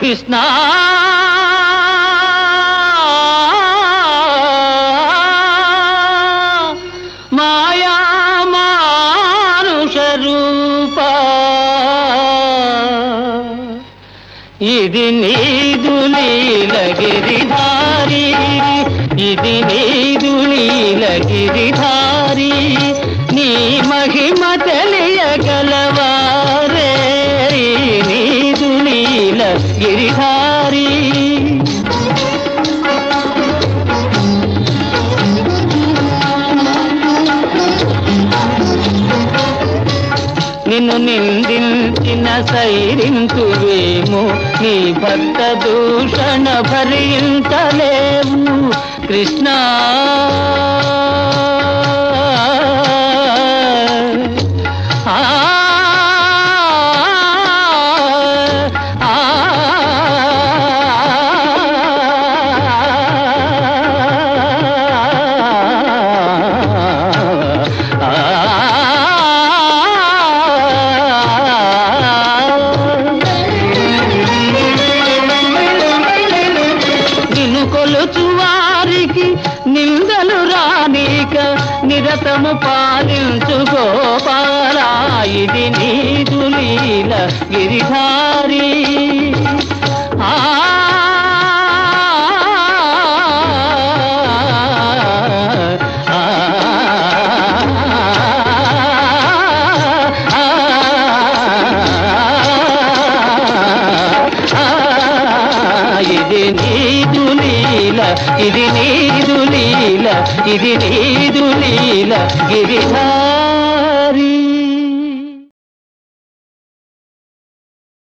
కృష్ణ మాయా మానుష రూప ఇది నీదు నీలగిరిధారి ఇది నీదు నీలగిరిధారి నీ మహిమ తెలియగలవారే ఈ నీదు నీలగిరిధారి నిన్ను నిందించిన సైరింతువేమో నీ భక్త దూషణ భరించలేవు కృష్ణ ఆ, ఆ, నిన్ను కొలుచు వారికి నిందలు రానీక నిరతము పాలించు గోపాల ఇది నీదు లీల గిరిధారి ఆ ఆ, ఇది నీదు లీల ఇది నీదు లీల ఇది నీదు లీల గిరిధా